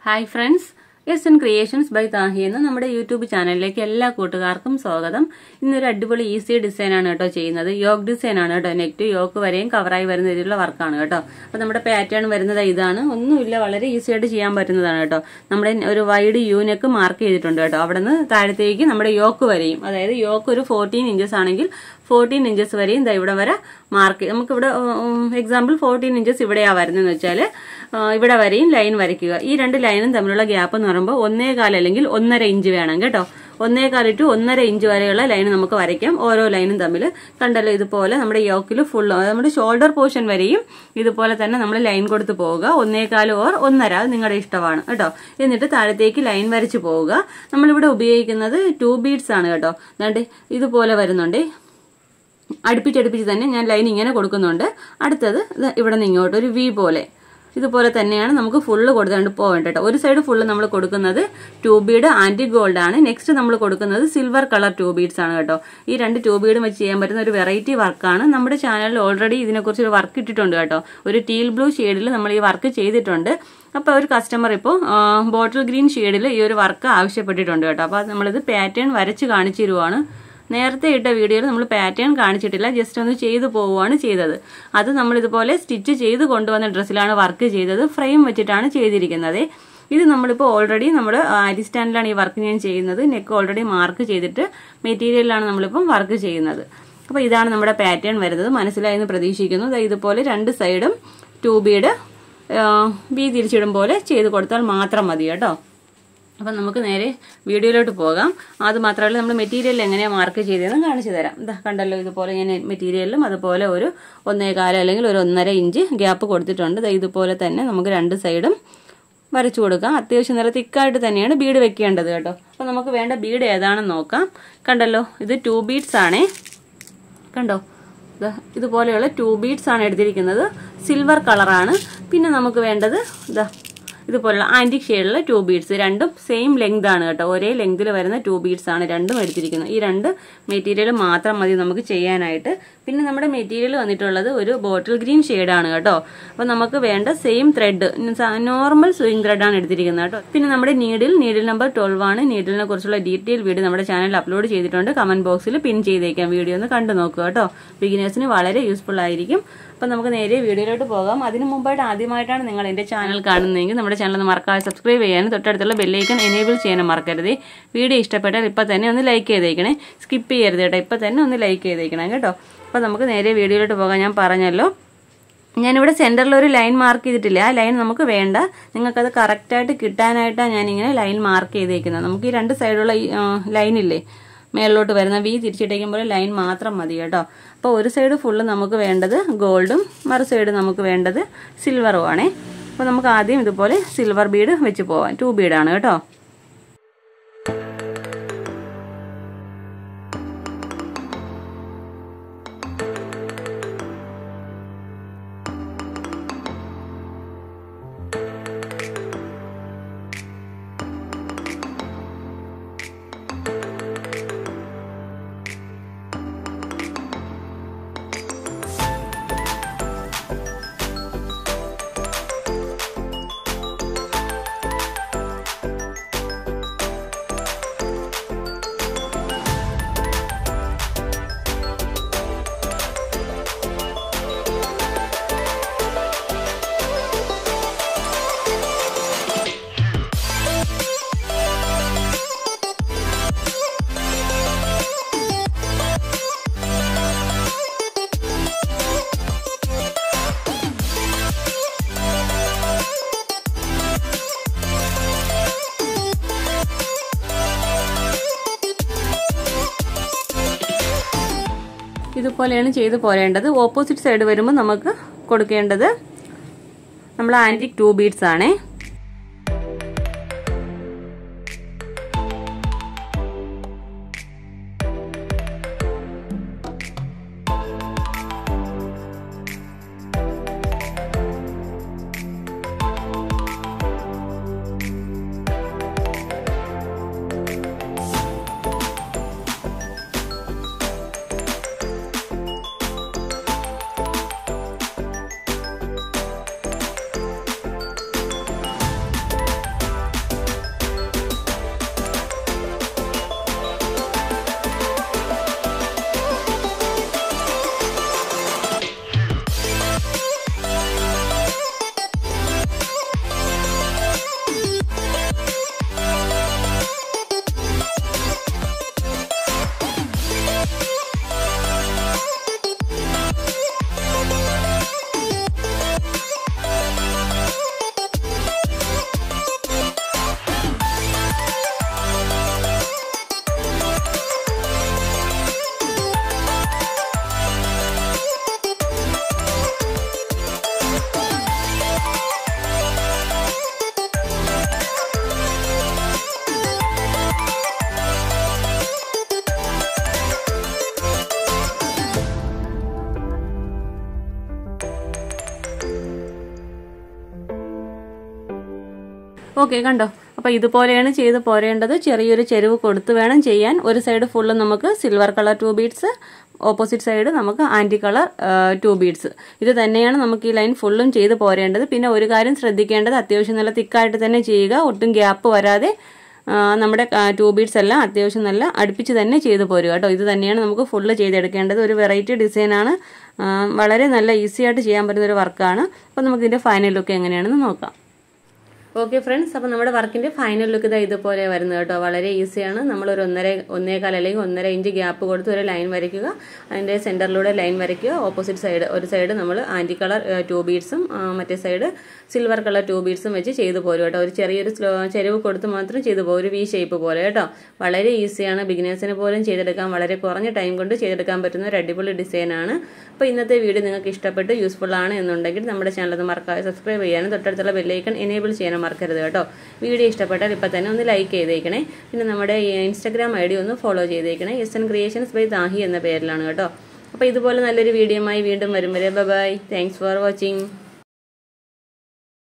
hi friends S N creations by Thahi എന്ന നമ്മുടെ YouTube ചാനലിലേക്ക് എല്ലാ കൂട്ടുകാർക്കും സ്വാഗതം ഇന്നൊരു അടിപൊളി ഈസി ഡിസൈൻ ആണ് കേട്ടോ ചെയ്യുന്നത് യോഗ് ഡിസൈൻ ആണ് കേട്ടോ നെക്റ്റ് യോക്ക് വരെയും കവറായി വരുന്ന രീതിയിലുള്ള വർക്കാണ് കേട്ടോ അപ്പൊ നമ്മുടെ പാറ്റേൺ വരുന്നത് ഇതാണ് ഒന്നുമില്ല വളരെ ഈസി ആയിട്ട് ചെയ്യാൻ പറ്റുന്നതാണ് കേട്ടോ നമ്മുടെ ഒരു വൈഡ് യൂനെക്ക് മാർക്ക് ചെയ്തിട്ടുണ്ട് കേട്ടോ അവിടെ നിന്ന് താഴത്തേക്ക് നമ്മുടെ യോക്ക് വരെയും അതായത് യോക്ക് ഒരു ഫോർട്ടീൻ ഇഞ്ചസ് ആണെങ്കിൽ ഫോർട്ടീൻ ഇഞ്ചസ് വരെയും ദാ ഇവിടെ വരെ മാർക്ക് നമുക്കിവിടെ എക്സാമ്പിൾ ഫോർട്ടീൻ ഇഞ്ചസ് ഇവിടെയാ വരുന്നതെന്ന് വെച്ചാൽ ഇവിടെ വരെയും ലൈൻ വരയ്ക്കുക ഈ രണ്ട് ലൈനും തമ്മിലുള്ള ഗ്യാപ്പ് എന്ന് പറയുമ്പോൾ ഒന്നേകാൽ അല്ലെങ്കിൽ ഒന്നര ഇഞ്ച് വേണം കേട്ടോ ഒന്നേകാൽ ടു ഒന്നര ഇഞ്ച് വരെയുള്ള ലൈൻ നമുക്ക് വരയ്ക്കാം ഓരോ ലൈനും തമ്മിൽ കണ്ടല്ലോ ഇതുപോലെ നമ്മുടെ യോക്കിൽ ഫുൾ നമ്മുടെ ഷോൾഡർ പോർഷൻ വരെയും ഇതുപോലെ തന്നെ നമ്മൾ ലൈൻ കൊടുത്ത് പോവുക ഒന്നേകാൽ ഓർ ഒന്നര അത് നിങ്ങളുടെ ഇഷ്ടമാണ് കേട്ടോ എന്നിട്ട് താഴത്തേക്ക് ലൈൻ വരച്ച് പോവുക നമ്മളിവിടെ ഉപയോഗിക്കുന്നത് ടു ബീഡ്സ് ആണ് കേട്ടോ ദാണ്ട് ഇതുപോലെ വരുന്നുണ്ട് അടുപ്പിച്ചടുപ്പിച്ച് തന്നെ ഞാൻ ലൈൻ ഇങ്ങനെ കൊടുക്കുന്നുണ്ട് അടുത്തത് ഇവിടെ നിന്ന് ഇങ്ങോട്ട് ഒരു വി പോലെ ഇതുപോലെ തന്നെയാണ് നമുക്ക് ഫുള്ള് കൊടുത്തുകൊണ്ട് പോകേണ്ടത് കേട്ടോ ഒരു സൈഡ് ഫുള്ള് നമ്മൾ കൊടുക്കുന്നത് ടൂ ബീഡ് ആന്റി ഗോൾഡ് ആണ് നെക്സ്റ്റ് നമ്മൾ കൊടുക്കുന്നത് സിൽവർ കളർ ടൂ ബീഡ്സ് ആണ് കേട്ടോ ഈ രണ്ട് ടൂ ബീഡും വെച്ച് ചെയ്യാൻ പറ്റുന്ന ഒരു വെറൈറ്റി വർക്കാണ് നമ്മുടെ ചാനലിൽ ഓൾറെഡി ഇതിനെക്കുറിച്ച് ഒരു വർക്ക് ഇട്ടിട്ടുണ്ട് കേട്ടോ ഒരു ടീൽ ബ്ലൂ ഷെയ്ഡിൽ നമ്മൾ ഈ വർക്ക് ചെയ്തിട്ടുണ്ട് അപ്പോൾ ഒരു കസ്റ്റമർ ഇപ്പോൾ ബോട്ടിൽ ഗ്രീൻ ഷെയ്ഡിൽ ഈ ഒരു വർക്ക് ആവശ്യപ്പെട്ടിട്ടുണ്ട് കേട്ടോ അപ്പോൾ നമ്മളിത് പാറ്റേൺ വരച്ച് കാണിച്ചു തരുവാണ് നേരത്തെ ഇട്ട വീഡിയോയിൽ നമ്മൾ പാറ്റേൺ കാണിച്ചിട്ടില്ല ജസ്റ്റ് ഒന്ന് ചെയ്തു പോവുകയാണ് ചെയ്തത് അത് നമ്മൾ ഇതുപോലെ സ്റ്റിച്ച് ചെയ്ത് കൊണ്ടുവന്ന ഡ്രസ്സിലാണ് വർക്ക് ചെയ്തത് ഫ്രെയിം വെച്ചിട്ടാണ് ചെയ്തിരിക്കുന്നത് ഇത് നമ്മളിപ്പോൾ ഓൾറെഡി നമ്മൾ അരി സ്റ്റാൻഡിലാണ് ഈ വർക്ക് ഞാൻ ചെയ്യുന്നത് നെക്ക് ഓൾറെഡി മാർക്ക് ചെയ്തിട്ട് മെറ്റീരിയലിലാണ് നമ്മളിപ്പം വർക്ക് ചെയ്യുന്നത് അപ്പോൾ ഇതാണ് നമ്മുടെ പാറ്റേൺ വരുന്നത് മനസ്സിലായെന്ന് പ്രതീക്ഷിക്കുന്നു ഇതുപോലെ രണ്ട് സൈഡും ടൂ ബീഡ് ബി തിരിച്ചിടും പോലെ ചെയ്ത് കൊടുത്താൽ മാത്രം മതി കേട്ടോ അപ്പം നമുക്ക് നേരെ വീഡിയോയിലോട്ട് പോകാം അത് മാത്രമല്ല നമ്മൾ മെറ്റീരിയൽ എങ്ങനെയാണ് മാർക്ക് ചെയ്തതെന്ന് കാണിച്ചു തരാം ഇതാ കണ്ടല്ലോ ഇതുപോലെ ഞാൻ മെറ്റീരിയലിലും അതുപോലെ ഒരു ഒന്നേകാല അല്ലെങ്കിൽ ഒരു ഒന്നര ഇഞ്ച് ഗ്യാപ്പ് കൊടുത്തിട്ടുണ്ട് ഇതുപോലെ തന്നെ നമുക്ക് രണ്ട് സൈഡും വരച്ചു കൊടുക്കാം അത്യാവശ്യം നല്ല തിക്കായിട്ട് തന്നെയാണ് ബീഡ് വെക്കേണ്ടത് കേട്ടോ അപ്പോൾ നമുക്ക് വേണ്ട ബീഡ് ഏതാണെന്ന് നോക്കാം കണ്ടല്ലോ ഇത് ടു ബീഡ്സ് ആണേ കണ്ടോ ഇതുപോലെയുള്ള ടു ബീഡ്സ് ആണ് എടുത്തിരിക്കുന്നത് സിൽവർ കളറാണ് പിന്നെ നമുക്ക് വേണ്ടത് ഇതാ ഇതുപോലുള്ള ആന്റിക് ഷെയ്ഡിലുള്ള ടൂ ബീഡ്സ് രണ്ടും സെയിം ലെങ്ത് ആണ് കേട്ടോ ഒരേ ലെങ്തിൽ വരുന്ന ടൂ ബീഡ്സ് ആണ് രണ്ടും എടുത്തിരിക്കുന്നത് ഈ രണ്ട് മെറ്റീരിയൽ മാത്രം മതി നമുക്ക് ചെയ്യാനായിട്ട് പിന്നെ നമ്മുടെ മെറ്റീരിയൽ വന്നിട്ടുള്ളത് ഒരു ബോട്ടിൽ ഗ്രീൻ ഷെയ്ഡാണ് കേട്ടോ അപ്പോൾ നമുക്ക് വേണ്ട same thread normal sewing thread ആണ് എടുത്തിരിക്കുന്നത് കേട്ടോ പിന്നെ നമ്മുടെ നീഡിൽ നീഡിൽ നമ്പർ ട്വൽവ് ആണ് നീഡിലിനെ കുറിച്ചുള്ള ഡീറ്റെയിൽ വീഡിയോ നമ്മുടെ ചാനലിൽ അപ്ലോഡ് ചെയ്തിട്ടുണ്ട് കമന്റ് ബോക്സിൽ പിൻ ചെയ്തേക്കാം വീഡിയോ ഒന്ന് കണ്ടു നോക്കുക കേട്ടോ ബിഗിനേഴ്സിന് വളരെ യൂസ്ഫുൾ ആയിരിക്കും അപ്പം നമുക്ക് നേരെ വീഡിയോയിലോട്ട് പോകാം അതിന് മുമ്പായിട്ട് ആദ്യമായിട്ടാണ് നിങ്ങൾ എൻ്റെ ചാനൽ കാണുന്നതെങ്കിൽ നമ്മുടെ ചാനൽ ഒന്ന് മറക്കാതെ സബ്സ്ക്രൈബ് ചെയ്യാനും തൊട്ടടുത്തുള്ള ബെല്ലൈക്കൺ എനേബിൾ ചെയ്യാനും മറക്കരുത് വീഡിയോ ഇഷ്ടപ്പെട്ടാൽ ഇപ്പം തന്നെ ഒന്ന് ലൈക്ക് ചെയ്തേക്കണേ സ്കിപ്പ് ചെയ്യരുത് കേട്ടോ ഇപ്പം തന്നെ ഒന്ന് ലൈക്ക് ചെയ്തേക്കണം കേട്ടോ അപ്പോൾ നമുക്ക് നേരെ വീഡിയോയിലോട്ട് പോകാം ഞാൻ പറഞ്ഞല്ലോ ഞാനിവിടെ സെൻറ്ററിൽ ഒരു ലൈൻ മാർക്ക് ചെയ്തിട്ടില്ല ആ ലൈൻ നമുക്ക് വേണ്ട നിങ്ങൾക്കത് കറക്റ്റായിട്ട് കിട്ടാനായിട്ടാണ് ഞാനിങ്ങനെ ലൈൻ മാർക്ക് ചെയ്തേക്കുന്നത് നമുക്ക് ഈ രണ്ട് സൈഡുള്ള ലൈനില്ലേ മേളിലോട്ട് വരുന്ന വി തിരിച്ചിട്ടേക്കുമ്പോൾ ലൈൻ മാത്രം മതി കേട്ടോ അപ്പോൾ ഒരു സൈഡ് ഫുള്ള് നമുക്ക് വേണ്ടത് ഗോൾഡും മറു സൈഡ് നമുക്ക് വേണ്ടത് സിൽവറും ആണേ അപ്പോൾ നമുക്ക് ആദ്യം ഇതുപോലെ സിൽവർ ബീഡ് വെച്ച് പോവാം ടു ബീഡാണ് കേട്ടോ ഇതുപോലെയാണ് ചെയ്ത് പോരേണ്ടത് ഓപ്പോസിറ്റ് സൈഡ് വരുമ്പോൾ നമുക്ക് കൊടുക്കേണ്ടത് നമ്മൾ ആൻറ്റിക് ടൂ ബീഡ്സ് ആണേ ഓക്കെ കണ്ടോ അപ്പോൾ ഇതുപോലെയാണ് ചെയ്ത് പോരേണ്ടത് ചെറിയൊരു ചെരുവ് കൊടുത്ത് വേണം ചെയ്യാൻ ഒരു സൈഡ് ഫുള്ള് നമുക്ക് silver colour two beads opposite side നമുക്ക് ആൻറ്റി കളർ ടൂ ബീഡ്സ് ഇത് തന്നെയാണ് നമുക്ക് ഈ ലൈൻ ഫുള്ളും ചെയ്ത് പോരേണ്ടത് പിന്നെ ഒരു കാര്യം ശ്രദ്ധിക്കേണ്ടത് അത്യാവശ്യം നല്ല തിക്കായിട്ട് തന്നെ ചെയ്യുക ഒട്ടും ഗ്യാപ്പ് വരാതെ നമ്മുടെ ടൂ ബീഡ്സ് എല്ലാം അത്യാവശ്യം നല്ല അടുപ്പിച്ച് തന്നെ ചെയ്ത് പോരുക കേട്ടോ ഇത് തന്നെയാണ് നമുക്ക് ഫുള്ള് ചെയ്തെടുക്കേണ്ടത് ഒരു വെറൈറ്റി ഡിസൈനാണ് വളരെ നല്ല ഈസി ആയിട്ട് ചെയ്യാൻ പറ്റുന്ന ഒരു വർക്കാണ് അപ്പോൾ നമുക്ക് ഇതിൻ്റെ ഫൈനൽ ലുക്ക് എങ്ങനെയാണെന്ന് നോക്കാം ഓക്കെ ഫ്രണ്ട്സ് അപ്പോൾ നമ്മുടെ വർക്കിന്റെ ഫൈനൽ ലുക്ക് ഇതാ ഇതുപോലെ വരുന്നത് കേട്ടോ വളരെ ഈസിയാണ് നമ്മൾ ഒരു ഒന്നര ഒന്നേകാൽ അല്ലെങ്കിൽ ഒന്നര ഇഞ്ച് ഗ്യാപ്പ് കൊടുത്ത് ഒരു ലൈൻ വരയ്ക്കുക അതിന്റെ സെന്ററിലൂടെ ലൈൻ വരയ്ക്കുക ഓപ്പോസിറ്റ് സൈഡ് ഒരു സൈഡ് നമ്മൾ ആന്റി കളർ ടൂ ബീഡ്സും മറ്റേ സൈഡ് സിൽവർ കളർ ടൂ ബീഡ്സും വെച്ച് ചെയ്തു പോരും കേട്ടോ ഒരു ചെറിയൊരു സ്ലോ ചെരുവ് കൊടുത്ത് മാത്രം ചെയ്തു പോകും ഒരു വി ഷേപ്പ് പോലെ കേട്ടോ വളരെ ഈസിയാണ് ബിഗിനേഴ്സിന് പോലും ചെയ്തെടുക്കാൻ വളരെ കുറഞ്ഞ ടൈം കൊണ്ട് ചെയ്തെടുക്കാൻ പറ്റുന്ന ഒരു അടിപൊളി ഡിസൈനാണ് അപ്പോൾ ഇന്നത്തെ വീഡിയോ നിങ്ങൾക്ക് ഇഷ്ടപ്പെട്ട് യൂസ്ഫുൾ ആണ് എന്നുണ്ടെങ്കിൽ നമ്മുടെ ചാനൽ ഒന്ന് മറക്കാതെ സബ്സ്ക്രൈബ് ചെയ്യാനും തൊട്ടടുത്തുള്ള ബെല്ലൈക്കൺ എനേബിൾ ചെയ്യാനും മറക്കരുത് കേട്ടോ വീഡിയോ ഇഷ്ടപ്പെട്ടാൽ ഇപ്പം തന്നെ ഒന്ന് ലൈക്ക് ചെയ്തേക്കണേ പിന്നെ നമ്മുടെ ഇൻസ്റ്റാഗ്രാം ഐ ഡി ഒന്ന് ഫോളോ ചെയ്തേക്കണേ S N creations by Thahi എന്ന പേരിലാണ് കേട്ടോ അപ്പോൾ ഇതുപോലെ നല്ലൊരു വീഡിയോയുമായി വീണ്ടും വരും വരെ ബൈ താങ്ക്സ് ഫോർ വാച്ചിങ്